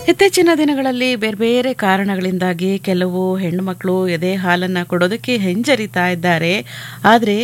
ಇತ್ತೀಚಿನ ದಿನಗಳಲ್ಲಿ ಬೇರೆ ಬೇರೆ ಕಾರಣಗಳಿಂದಾಗಿ ಕೆಲವು ಹೆಣ್ಣುಮಕ್ಕಳು ಎದೆ ಹಾಲನ್ನು ಕೊಡೋದಕ್ಕೆ ಹಿಂಜರಿತಾ ಇದ್ದಾರೆ ಆದರೆ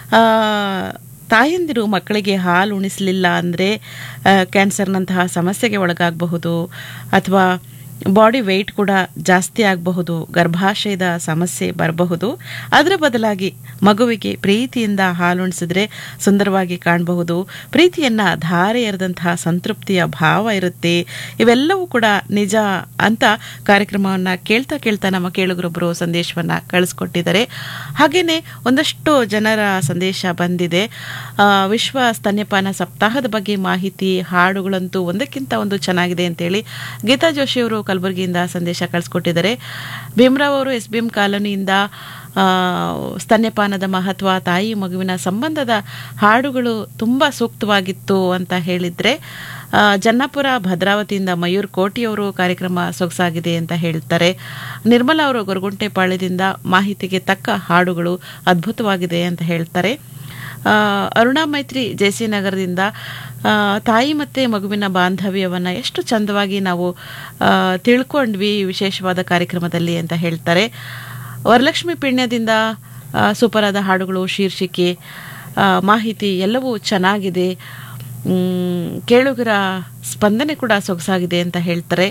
ತಾಯಂದಿರು ಮಕ್ಕಳಿಗೆ ಹಾಲು ಉಣಿಸಲಿಲ್ಲ ಅಂದರೆ ಕ್ಯಾನ್ಸರ್ನಂತಹ ಸಮಸ್ಯೆಗೆ ಒಳಗಾಗಬಹುದು ಅಥವಾ ಬಾಡಿ ವೆಯ್ಟ್ ಕೂಡ ಜಾಸ್ತಿ ಆಗಬಹುದು ಗರ್ಭಾಶಯದ ಸಮಸ್ಯೆ ಬರಬಹುದು ಅದರ ಬದಲಾಗಿ ಮಗುವಿಗೆ ಪ್ರೀತಿಯಿಂದ ಹಾಲುಣಿಸಿದ್ರೆ ಸುಂದರವಾಗಿ ಕಾಣಬಹುದು ಪ್ರೀತಿಯನ್ನ ಧಾರೆ ಎರೆದಂತಹ ಸಂತೃಪ್ತಿಯ ಭಾವ ಇರುತ್ತೆ ಇವೆಲ್ಲವೂ ಕೂಡ ನಿಜ ಅಂತ ಕಾರ್ಯಕ್ರಮವನ್ನು ಕೇಳ್ತಾ ಕೇಳ್ತಾ ನಮ್ಮ ಕೇಳುಗರೊಬ್ಬರು ಸಂದೇಶವನ್ನು ಕಳಿಸ್ಕೊಟ್ಟಿದ್ದಾರೆ ಹಾಗೆಯೇ ಒಂದಷ್ಟು ಜನರ ಸಂದೇಶ ಬಂದಿದೆ ಆ, ವಿಶ್ವ ಸ್ತನ್ಯಪಾನ ಸಪ್ತಾಹದ ಬಗ್ಗೆ ಮಾಹಿತಿ ಹಾಡುಗಳಂತೂ ಒಂದಕ್ಕಿಂತ ಒಂದು ಚೆನ್ನಾಗಿದೆ ಅಂತೇಳಿ ಗೀತಾ ಜೋಶಿಯವರು ಕಲಬುರಗಿಯಿಂದ ಸಂದೇಶ ಕಳಿಸ್ಕೊಟ್ಟಿದ್ದಾರೆ ಭೀಮರಾವ್ ಅವರು ಎಸ್ ಬಿ ಎಂ ಕಾಲೋನಿಯಿಂದ ಆ, ಸ್ತನ್ಯಪಾನದ ಮಹತ್ವ ತಾಯಿ ಮಗುವಿನ ಸಂಬಂಧದ ಹಾಡುಗಳು ತುಂಬ ಸೂಕ್ತವಾಗಿತ್ತು ಅಂತ ಹೇಳಿದರೆ ಆ, ಜನ್ನಾಪುರ ಭದ್ರಾವತಿಯಿಂದ ಮಯೂರ್ ಕೋಟಿಯವರು ಕಾರ್ಯಕ್ರಮ ಸೊಗಸಾಗಿದೆ ಅಂತ ಹೇಳ್ತಾರೆ ನಿರ್ಮಲಾ ಅವರು ಗೊರಗುಂಟೆಪಾಳ್ಯದಿಂದ ಮಾಹಿತಿಗೆ ತಕ್ಕ ಹಾಡುಗಳು ಅದ್ಭುತವಾಗಿದೆ ಅಂತ ಹೇಳ್ತಾರೆ ಆ, ಅರುಣಾ ಮೈತ್ರಿ ಜೆಸಿ ನಗರದಿಂದ ಆ, ತಾಯಿ ಮತ್ತು ಮಗುವಿನ ಬಾಂಧವ್ಯವನ್ನು ಎಷ್ಟು ಚಂದವಾಗಿ ನಾವು ಆ, ತಿಳ್ಕೊಂಡ್ವಿ ಈ ವಿಶೇಷವಾದ ಕಾರ್ಯಕ್ರಮದಲ್ಲಿ ಅಂತ ಹೇಳ್ತಾರೆ ವರಲಕ್ಷ್ಮಿ ಪಿಣ್ಯದಿಂದ ಆ, ಸೂಪರಾದ ಹಾಡುಗಳು ಶೀರ್ಷಿಕೆ ಆ, ಮಾಹಿತಿ ಎಲ್ಲವೂ ಚೆನ್ನಾಗಿದೆ ಮ್, ಕೇಳುಗರ ಸ್ಪಂದನೆ ಕೂಡ ಸೊಗಸಾಗಿದೆ ಅಂತ ಹೇಳ್ತಾರೆ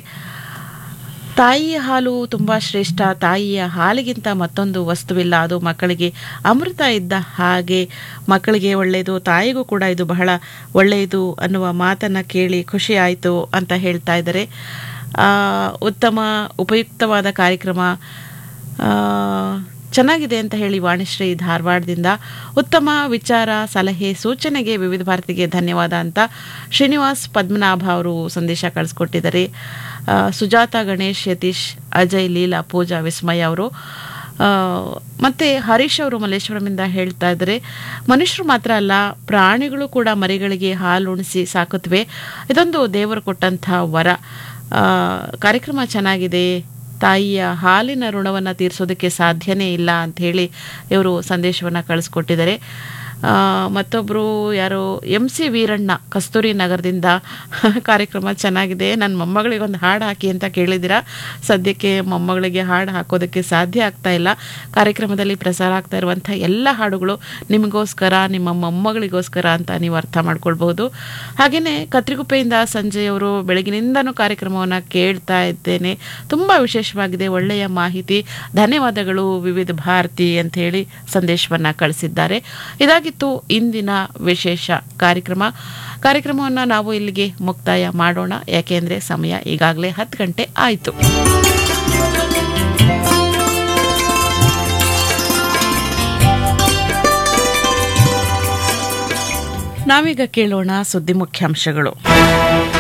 ತಾಯಿಯ ಹಾಲು ತುಂಬ ಶ್ರೇಷ್ಠ ತಾಯಿಯ ಹಾಲಿಗಿಂತ ಮತ್ತೊಂದು ವಸ್ತುವಿಲ್ಲ ಅದು ಮಕ್ಕಳಿಗೆ ಅಮೃತ ಇದ್ದ ಹಾಗೆ ಮಕ್ಕಳಿಗೆ ಒಳ್ಳೆಯದು ತಾಯಿಗೂ ಕೂಡ ಇದು ಬಹಳ ಒಳ್ಳೆಯದು ಅನ್ನುವ ಮಾತನ್ನು ಕೇಳಿ ಖುಷಿ ಆಯಿತು ಅಂತ ಹೇಳ್ತಾ ಇದ್ದಾರೆ ಆ, ಉತ್ತಮ ಉಪಯುಕ್ತವಾದ ಕಾರ್ಯಕ್ರಮ ಆ, ಚೆನ್ನಾಗಿದೆ ಅಂತ ಹೇಳಿ ವಾಣಿಶ್ರೀ ಧಾರವಾಡದಿಂದ ಉತ್ತಮ ವಿಚಾರ ಸಲಹೆ ಸೂಚನೆಗೆ ವಿವಿಧ ಭಾರತಿಗೆ ಧನ್ಯವಾದ ಅಂತ ಶ್ರೀನಿವಾಸ್ ಪದ್ಮನಾಭ ಅವರು ಸಂದೇಶ ಕಳಿಸ್ಕೊಟ್ಟಿದ್ದಾರೆ ಆ, ಸುಜಾತ ಗಣೇಶ್ ಯತೀಶ್ ಅಜಯ್ ಲೀಲಾ ಪೂಜಾ ವಿಸ್ಮಯ ಅವರು ಆ, ಮತ್ತೆ ಹರೀಶ್ ಅವರು ಮಲ್ಲೇಶ್ವರಮಿಂದ ಹೇಳ್ತಾ ಇದ್ದಾರೆ ಮನುಷ್ಯರು ಮಾತ್ರ ಅಲ್ಲ ಪ್ರಾಣಿಗಳು ಕೂಡ ಮರಿಗಳಿಗೆ ಹಾಲು ಉಣಿಸಿ ಸಾಕುತ್ತವೆ ಇದೊಂದು ದೇವರು ಕೊಟ್ಟಂಥ ವರ ಆ, ಕಾರ್ಯಕ್ರಮ ಚೆನ್ನಾಗಿದೆ ತಾಯಿಯ ಹಾಲಿನ ಋಣವನ್ನು ತೀರಿಸೋದಕ್ಕೆ ಸಾಧ್ಯನೇ ಇಲ್ಲ ಅಂತ ಹೇಳಿ ಇವರು ಸಂದೇಶವನ್ನು ಕಳಿಸ್ಕೊಟ್ಟಿದ್ದಾರೆ ಆ, ಮತ್ತೊಬ್ಬರು ಯಾರು ಎಂ ಸಿ ವೀರಣ್ಣ ಕಸ್ತೂರಿ ನಗರದಿಂದ ಕಾರ್ಯಕ್ರಮ ಚೆನ್ನಾಗಿದೆ ನನ್ನ ಮೊಮ್ಮಗಳಿಗೆ ಒಂದು ಹಾಡು ಹಾಕಿ ಅಂತ ಕೇಳಿದ್ದೀರಾ ಸದ್ಯಕ್ಕೆ ಮೊಮ್ಮಗಳಿಗೆ ಹಾಡು ಹಾಕೋದಕ್ಕೆ ಸಾಧ್ಯ ಆಗ್ತಾ ಇಲ್ಲ ಕಾರ್ಯಕ್ರಮದಲ್ಲಿ ಪ್ರಸಾರ ಆಗ್ತಾ ಇರುವಂಥ ಎಲ್ಲ ಹಾಡುಗಳು ನಿಮಗೋಸ್ಕರ ನಿಮ್ಮ ಮೊಮ್ಮಗಳಿಗೋಸ್ಕರ ಅಂತ ನೀವು ಅರ್ಥ ಮಾಡ್ಕೊಳ್ಬಹುದು ಹಾಗೆಯೇ ಕತ್ರಿಗುಪ್ಪೆಯಿಂದ ಸಂಜೆಯವರು ಬೆಳಗಿನಿಂದನೂ ಕಾರ್ಯಕ್ರಮವನ್ನು ಕೇಳ್ತಾ ಇದ್ದೇನೆ ತುಂಬ ವಿಶೇಷವಾಗಿದೆ ಒಳ್ಳೆಯ ಮಾಹಿತಿ ಧನ್ಯವಾದಗಳು ವಿವಿಧ ಭಾರತಿ ಅಂತ ಹೇಳಿ ಸಂದೇಶವನ್ನು ಕಳಿಸಿದ್ದಾರೆ ಇದಾಗಿತ್ತು ಇಂದಿನ ವಿಶೇಷ ಕಾರ್ಯಕ್ರಮ ಕಾರ್ಯಕ್ರಮವನ್ನು ನಾವು ಇಲ್ಲಿಗೆ ಮುಕ್ತಾಯ ಮಾಡೋಣ ಯಾಕೆಂದರೆ ಸಮಯ ಈಗಾಗಲೇ ಹತ್ತು ಗಂಟೆ ಆಯಿತು ನಾವೀಗ ಕೇಳೋಣ ಸುದ್ದಿ ಮುಖ್ಯಾಂಶಗಳು